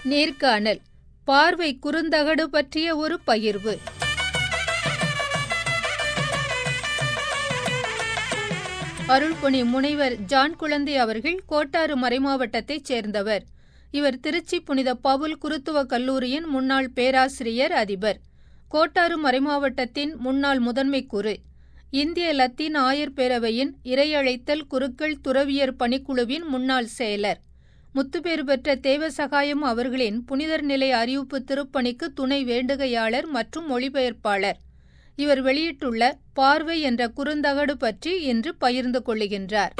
நேர்காணல் பார்வை குறுந்தகடு பற்றிய ஒரு பகிர்வு அருள்பணி முனைவர் ஜான் குழந்தை அவர்கள் கோட்டாறு மறைமாவட்டத்தைச் சேர்ந்தவர் இவர் திருச்சி புனித பவுல் குருத்துவ கல்லூரியின் முன்னாள் பேராசிரியர் அதிபர் கோட்டாறு மறைமாவட்டத்தின் முன்னாள் முதன்மை குரு இந்திய லத்தீன் ஆயர் பேரவையின் இறையழைத்தல் குருக்கள் துறவியர் பணிக்குழுவின் முன்னாள் செயலர் முத்துப்பேறு பெற்ற தேவசகாயம் அவர்களின் புனிதர் நிலை அறிவிப்பு திருப்பணிக்கு துணை வேண்டுகையாளர் மற்றும் மொழிபெயர்ப்பாளர் இவர் வெளியிட்டுள்ள பார்வை என்ற குறுந்தகடு பற்றி இன்று பகிர்ந்து கொள்ளுகின்றார்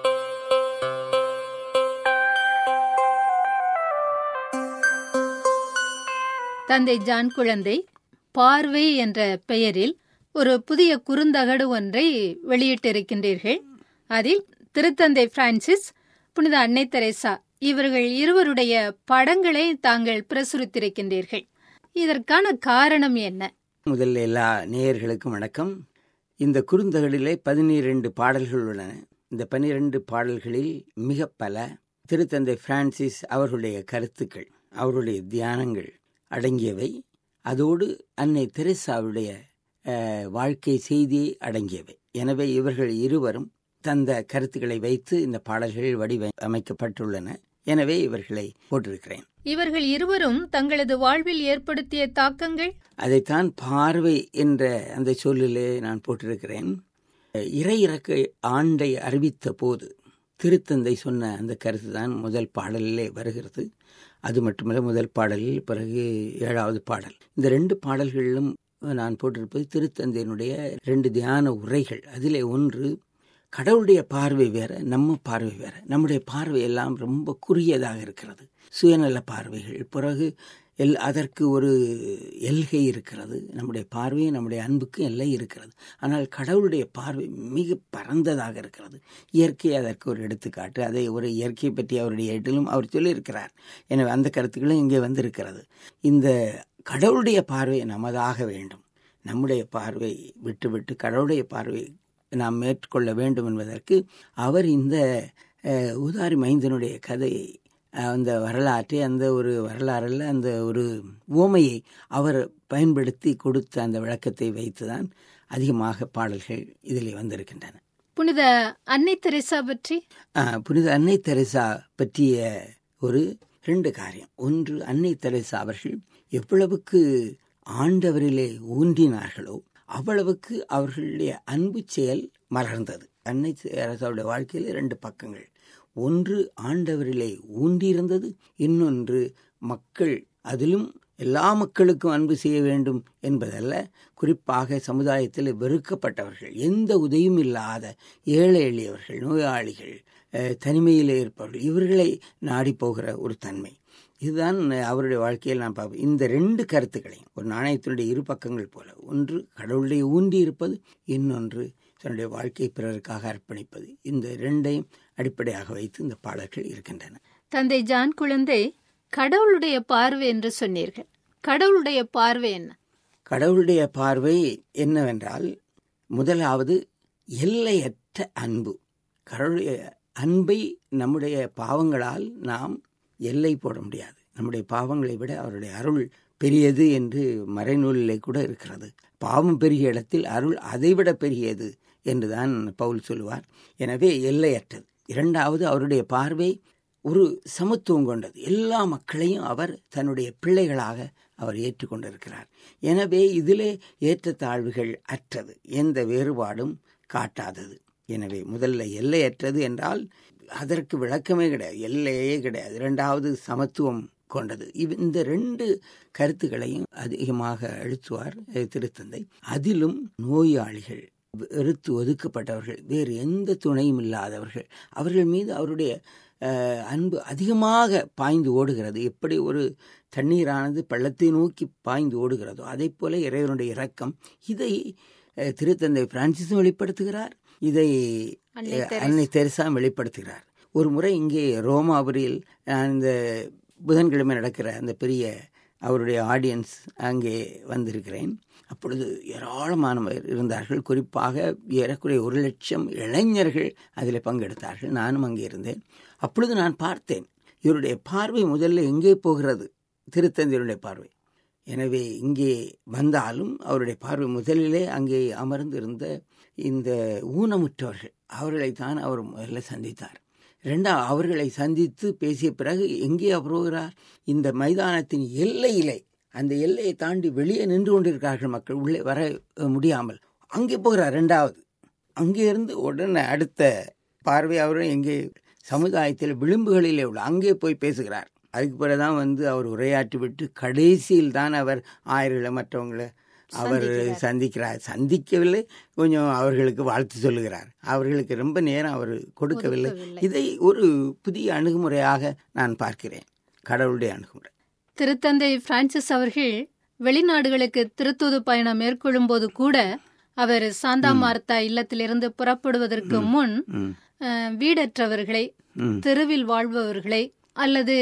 தந்தை ஜான் குழந்தை பார்வை என்ற பெயரில் ஒரு புதிய குறுந்தகடு ஒன்றை வெளியிட்டிருக்கின்றீர்கள் அதில் திருத்தந்தை பிரான்சிஸ் புனித அன்னை தெரேசா இவர்கள் இருவருடைய படங்களை தாங்கள் பிரசுரித்திருக்கின்றீர்கள் இதற்கான காரணம் என்ன முதல்ல எல்லா நேயர்களுக்கும் வணக்கம் இந்த குறுந்தகடிலே பதினிரண்டு பாடல்கள் உள்ளன இந்த பனிரெண்டு பாடல்களில் மிக பல திருத்தந்தை பிரான்சிஸ் அவர்களுடைய கருத்துக்கள் அவருடைய தியானங்கள் அடங்கியவை அதோடு அன்னை தெரேசாவுடைய அஹ், வாழ்க்கை செய்தி அடங்கியவை எனவே இவர்கள் இருவரும் தந்த கருத்துக்களை வைத்து இந்த பாடல்கள் வடிவமைக்கப்பட்டுள்ளன எனவே இவர்களை போட்டிருக்கிறேன் இவர்கள் இருவரும் தங்களது வாழ்வில் ஏற்படுத்திய தாக்கங்கள் அதைத்தான் பார்வை என்ற அந்த சொல்லிலே நான் போட்டிருக்கிறேன் இறை இறக்க ஆண்டை அறிவித்த போது திருத்தந்தை சொன்ன அந்த கருத்து தான் முதல் பாடலிலே வருகிறது அது மட்டுமல்ல முதல் பாடலில் பிறகு ஏழாவது பாடல் இந்த ரெண்டு பாடல்களிலும் நான் போட்டிருப்பது திருத்தந்தையினுடைய ரெண்டு தியான உரைகள் அதிலே ஒன்று கடவுளுடைய பார்வை வேற நம்ம பார்வை வேற நம்முடைய பார்வை எல்லாம் ரொம்ப குறுகியதாக இருக்கிறது சுயநல பார்வைகள் பிறகு எல் அதற்கு ஒரு எல்கை இருக்கிறது நம்முடைய பார்வை நம்முடைய அன்புக்கு எல்லை இருக்கிறது ஆனால் கடவுளுடைய பார்வை மிக பரந்ததாக இருக்கிறது இயற்கை அதற்கு ஒரு எடுத்துக்காட்டு அதை ஒரு இயற்கையை பற்றி அவருடைய ஏட்டிலும் அவர் சொல்லியிருக்கிறார் எனவே அந்த கருத்துக்களும் இங்கே வந்திருக்கிறது இந்த கடவுளுடைய பார்வை நமதாக வேண்டும் நம்முடைய பார்வை விட்டுவிட்டு கடவுளுடைய பார்வை நாம் மேற்கொள்ள வேண்டும் என்பதற்கு அவர் இந்த அஹ், உதாரி மைந்தனுடைய கதையை அஹ், அந்த வரலாற்றை அந்த ஒரு வரலாறில் அந்த ஒரு உவமையை அவர் பயன்படுத்தி கொடுத்த அந்த விளக்கத்தை வைத்துதான் அதிகமாக பாடல்கள் இதில் வந்திருக்கின்றன புனித அன்னை தெரேசா பற்றி அஹ், புனித அன்னை தெரேசா பற்றிய ஒரு ரெண்டு காரியம் ஒன்று அன்னை தெரேசா அவர்கள் எவ்வளவுக்கு ஆண்டவரிலே ஊன்றினார்களோ அவ்வளவுக்கு அவர்களுடைய அன்பு செயல் மலர்ந்தது அன்னை தெரேசாவுடைய வாழ்க்கையில் ரெண்டு பக்கங்கள் ஒன்று ஆண்டவரிலே ஊன்றியிருந்தது இன்னொன்று மக்கள் அதிலும் எல்லா மக்களுக்கும் அன்பு செய்ய வேண்டும் என்பதல்ல குறிப்பாக சமுதாயத்தில் வெறுக்கப்பட்டவர்கள் எந்த உதவியும் இல்லாத ஏழை எளியவர்கள் நோயாளிகள் அஹ், தனிமையிலே இருப்பவர்கள் இவர்களை நாடி போகிற ஒரு தன்மை இதுதான் அவருடைய வாழ்க்கையில் நான் பார்ப்பேன் இந்த ரெண்டு கருத்துக்களையும் ஒரு நாணயத்தினுடைய இரு பக்கங்கள் போல ஒன்று கடவுளுடைய ஊன்றி இருப்பது இன்னொன்று தன்னுடைய வாழ்க்கை பிறருக்காக அர்ப்பணிப்பது இந்த ரெண்டையும் அடிப்படையாக வைத்து இந்த பாடல்கள் இருக்கின்றன தந்தை ஜான் குழந்தை கடவுளுடைய பார்வை என்று சொன்னீர்கள் கடவுளுடைய பார்வை என்ன கடவுளுடைய பார்வை என்னவென்றால் முதலாவது எல்லையற்ற அன்பு கடவுளுடைய அன்பை நம்முடைய பாவங்களால் நாம் எல்லை போட முடியாது நம்முடைய பாவங்களை விட அவருடைய அருள் பெரியது என்று மறைநூலிலே கூட இருக்கிறது பாவம் பெரிய இடத்தில் அருள் அதைவிட பெரியது என்றுதான் பவுல் சொல்லுவார் எனவே எல்லையற்றது இரண்டாவது அவருடைய பார்வை ஒரு சமத்துவம் கொண்டது எல்லா மக்களையும் அவர் தன்னுடைய பிள்ளைகளாக அவர் ஏற்றுக்கொண்டிருக்கிறார் எனவே இதிலே ஏற்றத்தாழ்வுகள் அற்றது எந்த வேறுபாடும் காட்டாதது எனவே முதல்ல எல்லையற்றது என்றால் அதற்கு விளக்கமே கிடையாது எல்லையே கிடையாது இரண்டாவது சமத்துவம் கொண்டது இவ் இந்த ரெண்டு கருத்துக்களையும் அதிகமாக அழுத்துவார் அஹ், திருத்தந்தை அதிலும் நோயாளிகள் வெறுத்து ஒதுக்கப்பட்டவர்கள் வேறு எந்த துணையும் இல்லாதவர்கள் அவர்கள் மீது அவருடைய அஹ், அன்பு அதிகமாக பாய்ந்து ஓடுகிறது எப்படி ஒரு தண்ணீரானது பள்ளத்தை நோக்கி பாய்ந்து ஓடுகிறதோ அதே போல இறைவனுடைய இரக்கம் இதை அஹ், திருத்தந்தை பிரான்சிஸும் வெளிப்படுத்துகிறார் இதை அன்னை அஹ், அன்னை தெரசா வெளிப்படுத்துகிறார் ஒரு முறை இங்கே ரோமாபுரியில் நான் இந்த புதன்கிழமை நடக்கிற அந்த பெரிய அவருடைய ஆடியன்ஸ் அங்கே வந்திருக்கிறேன் அப்பொழுது ஏராளமானவர் இருந்தார்கள் குறிப்பாக ஏறக்குறைய ஒரு லட்சம் இளைஞர்கள் அதில் பங்கெடுத்தார்கள் நானும் அங்கே இருந்தேன் அப்பொழுது நான் பார்த்தேன் இவருடைய பார்வை முதல்ல எங்கே போகிறது திருத்தந்தையருடைய பார்வை எனவே இங்கே வந்தாலும் அவருடைய பார்வை முதலிலே அங்கே அமர்ந்திருந்த இந்த ஊனமுற்றவர்கள் அவர்களைத்தான் அவர் முதல்ல சந்தித்தார் ரெண்டா அவர்களை சந்தித்து பேசிய பிறகு எங்கே அவர் போகிறார் இந்த மைதானத்தின் எல்லையிலே அந்த எல்லையை தாண்டி வெளியே நின்று கொண்டிருக்கிறார்கள் மக்கள் உள்ளே வர முடியாமல் அங்கே போகிறார் ரெண்டாவது அங்கே இருந்து உடனே அடுத்த பார்வை அவரும் எங்கே சமுதாயத்தில் விளிம்புகளிலே உள்ள அங்கே போய் பேசுகிறார் அதுக்கு பிறகுதான் வந்து அவர் உரையாற்றி விட்டு கடைசியில் தான் அவர் ஆயர்களை மற்றவங்களை அவர் சந்திக்கிறார் சந்திக்கவில்லை கொஞ்சம் அவர்களுக்கு வாழ்த்து சொல்லுகிறார் அவர்களுக்கு ரொம்ப நேரம் அவர் கொடுக்கவில்லை இதை ஒரு புதிய அணுகுமுறையாக நான் பார்க்கிறேன் கடவுளுடைய அணுகுமுறை திருத்தந்தை பிரான்சிஸ் அவர்கள் வெளிநாடுகளுக்கு திருத்தூது பயணம் மேற்கொள்ளும் போது கூட அவர் சாந்தா மார்த்தா இல்லத்திலிருந்து புறப்படுவதற்கு முன் வீடற்றவர்களை தெருவில் வாழ்பவர்களை அல்லது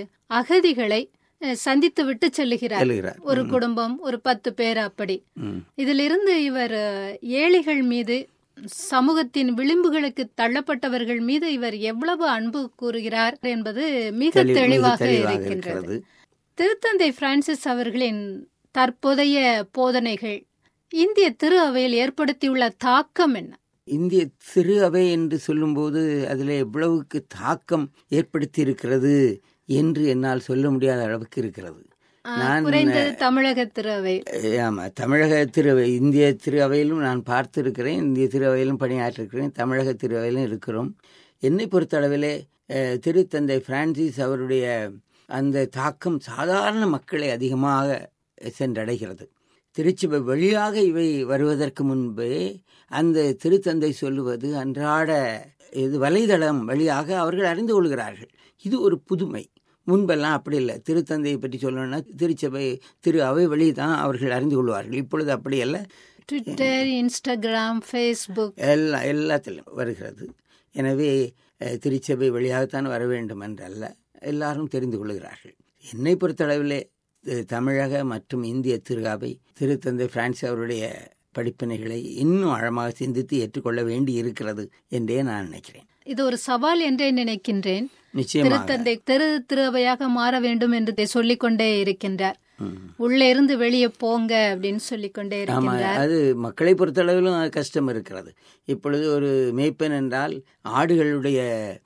அகதிகளை சந்தித்து விட்டு செல்லுகிறார் ஒரு குடும்பம் ஒரு பத்து பேர் அப்படி இதிலிருந்து இவர் ஏழைகள் மீது சமூகத்தின் விளிம்புகளுக்கு தள்ளப்பட்டவர்கள் மீது இவர் எவ்வளவு அன்பு கூறுகிறார் என்பது மிக தெளிவாக இருக்கின்றது திருத்தந்தை பிரான்சிஸ் அவர்களின் தற்போதைய போதனைகள் இந்திய திரு அவையில் ஏற்படுத்தியுள்ள தாக்கம் என்ன இந்திய திரு அவை என்று சொல்லும்போது அதில் எவ்வளவுக்கு தாக்கம் ஏற்படுத்தி இருக்கிறது என்று என்னால் சொல்ல முடியாத அளவுக்கு இருக்கிறது நான் தமிழக திருவை ஆமா தமிழக திருவை இந்திய திரு அவையிலும் நான் பார்த்திருக்கிறேன் இந்திய திரு அவையிலும் பணியாற்றிருக்கிறேன் தமிழக திரு அவையிலும் இருக்கிறோம் என்னை பொறுத்தளவிலே திருத்தந்தை பிரான்சிஸ் அவருடைய அந்த தாக்கம் சாதாரண மக்களை அதிகமாக சென்றடைகிறது திருச்சிபை வழியாக இவை வருவதற்கு முன்பே அந்த திருத்தந்தை சொல்லுவது அன்றாட இது வலைதளம் வழியாக அவர்கள் அறிந்து கொள்கிறார்கள் இது ஒரு புதுமை முன்பெல்லாம் அப்படி இல்லை திருத்தந்தையை பற்றி சொல்லணும்னா திருச்சபை திரு அவை வழி தான் அவர்கள் அறிந்து கொள்வார்கள் இப்பொழுது அப்படி அல்ல ட்விட்டர் இன்ஸ்டாகிராம் ஃபேஸ்புக் எல்லா எல்லாத்திலும் வருகிறது எனவே திருச்சபை வழியாகத்தான் வர வேண்டும் என்றல்ல எல்லாரும் தெரிந்து கொள்கிறார்கள் என்னை பொறுத்தளவிலே தமிழக மற்றும் இந்திய திருகாவை திருத்தந்தை பிரான்ஸ் அவருடைய படிப்பினைகளை இன்னும் ஆழமாக சிந்தித்து ஏற்றுக்கொள்ள வேண்டி இருக்கிறது என்றே நான் நினைக்கிறேன் இது ஒரு சவால் என்றே நினைக்கின்றேன் நிச்சயமாக திருத்தந்தை திரு திருவையாக மாற வேண்டும் என்று சொல்லிக் கொண்டே இருக்கின்றார் உள்ளே இருந்து வெளியே போங்க அப்படின்னு சொல்லிக்கொண்டே ஆமா இருக்கின்றார் அது மக்களை பொறுத்தளவிலும் அது கஷ்டம் இருக்கிறது இப்பொழுது ஒரு மேய்ப்பன் என்றால் ஆடுகளுடைய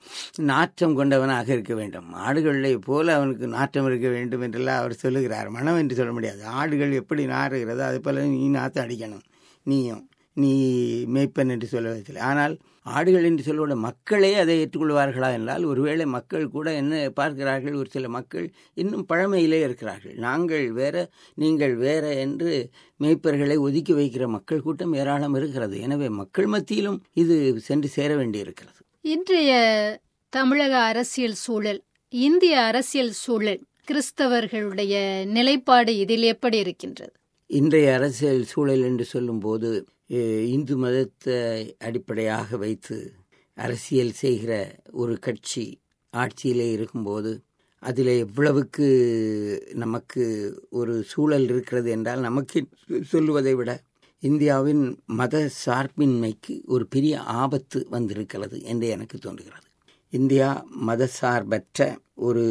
நாற்றம் கொண்டவனாக இருக்க வேண்டும் ஆடுகளை போல அவனுக்கு நாற்றம் இருக்க வேண்டும் என்றெல்லாம் அவர் சொல்லுகிறார் மனம் என்று சொல்ல முடியாது ஆடுகள் எப்படி நாறுகிறதோ அது போல நீ நாற்று அடிக்கணும் நீயும் நீ மேய்ப்பன் என்று சொல்வதில்லை ஆனால் ஆடுகள் என்று சொல்வத மக்களே அதை ஏற்றுக்கொள்வார்களா என்றால் ஒருவேளை மக்கள் கூட என்ன பார்க்கிறார்கள் ஒரு சில மக்கள் இன்னும் பழமையிலே இருக்கிறார்கள் நாங்கள் வேற நீங்கள் வேற என்று மேய்ப்பர்களை ஒதுக்கி வைக்கிற மக்கள் கூட்டம் ஏராளம் இருக்கிறது எனவே மக்கள் மத்தியிலும் இது சென்று சேர வேண்டியிருக்கிறது இன்றைய தமிழக அரசியல் சூழல் இந்திய அரசியல் சூழல் கிறிஸ்தவர்களுடைய நிலைப்பாடு இதில் எப்படி இருக்கின்றது இன்றைய அரசியல் சூழல் என்று சொல்லும்போது அஹ், இந்து மதத்தை அடிப்படையாக வைத்து அரசியல் செய்கிற ஒரு கட்சி ஆட்சியிலே இருக்கும்போது அதில் எவ்வளவுக்கு நமக்கு ஒரு சூழல் இருக்கிறது என்றால் நமக்கு சொல்லுவதை விட இந்தியாவின் மத சார்பின்மைக்கு ஒரு பெரிய ஆபத்து வந்திருக்கிறது என்று எனக்கு தோன்றுகிறது இந்தியா மதசார்பற்ற ஒரு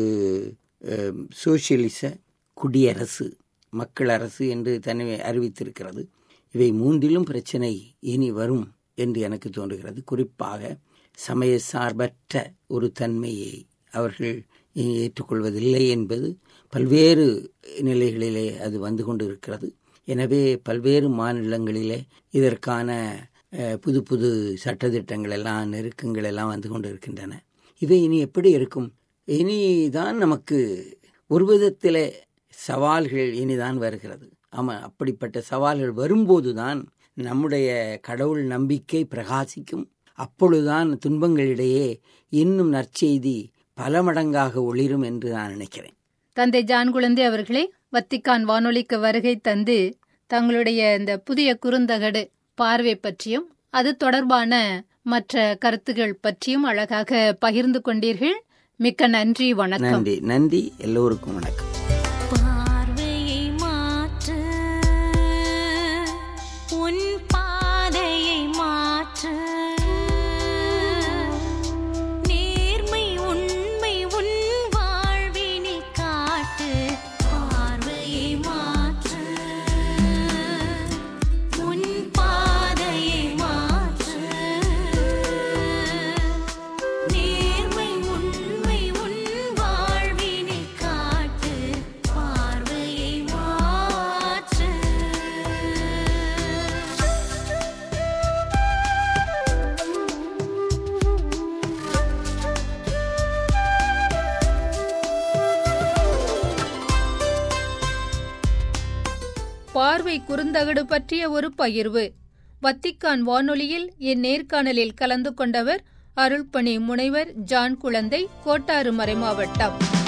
அஹ், சோசியலிச குடியரசு மக்கள் அரசு என்று தன்னை அறிவித்திருக்கிறது இவை மூன்றிலும் பிரச்சனை இனி வரும் என்று எனக்கு தோன்றுகிறது குறிப்பாக சமய சார்பற்ற ஒரு தன்மையை அவர்கள் இனி ஏற்றுக்கொள்வதில்லை என்பது பல்வேறு நிலைகளிலே அது வந்து கொண்டிருக்கிறது எனவே பல்வேறு மாநிலங்களிலே இதற்கான அஹ், புது புது சட்டத்திட்டங்கள் எல்லாம் நெருக்கங்கள் எல்லாம் வந்து கொண்டிருக்கின்றன இவை இனி எப்படி இருக்கும் இனிதான் நமக்கு ஒரு விதத்திலே சவால்கள் இனிதான் வருகிறது ஆமாம் அப்படிப்பட்ட சவால்கள் வரும்போதுதான் நம்முடைய கடவுள் நம்பிக்கை பிரகாசிக்கும் அப்பொழுதுதான் துன்பங்களிடையே இன்னும் நற்செய்தி பல மடங்காக ஒளிரும் என்று நான் நினைக்கிறேன் தந்தை ஜான் குழந்தை அவர்களே வத்திக்கான் வானொலிக்கு வருகை தந்து தங்களுடைய இந்த புதிய குறுந்தகடு பார்வை பற்றியும் அது தொடர்பான மற்ற கருத்துகள் பற்றியும் அழகாக பகிர்ந்து கொண்டீர்கள் மிக்க நன்றி வணக்கம் நன்றி நன்றி எல்லோருக்கும் வணக்கம் பார்வையை மாற்று உன் பாதையை மாற்று நேர்மை உண்மை உன் வாழ்வினில் காட்டு பார்வை குறுந்தகடு பற்றிய ஒரு பகிர்வு வத்திக்கான் வானொலியில் இந்நேர்காணலில் கலந்து கொண்டவர் அருள்பணி முனைவர் ஜான் குழந்தை கோட்டாறு மறைமாவட்டம்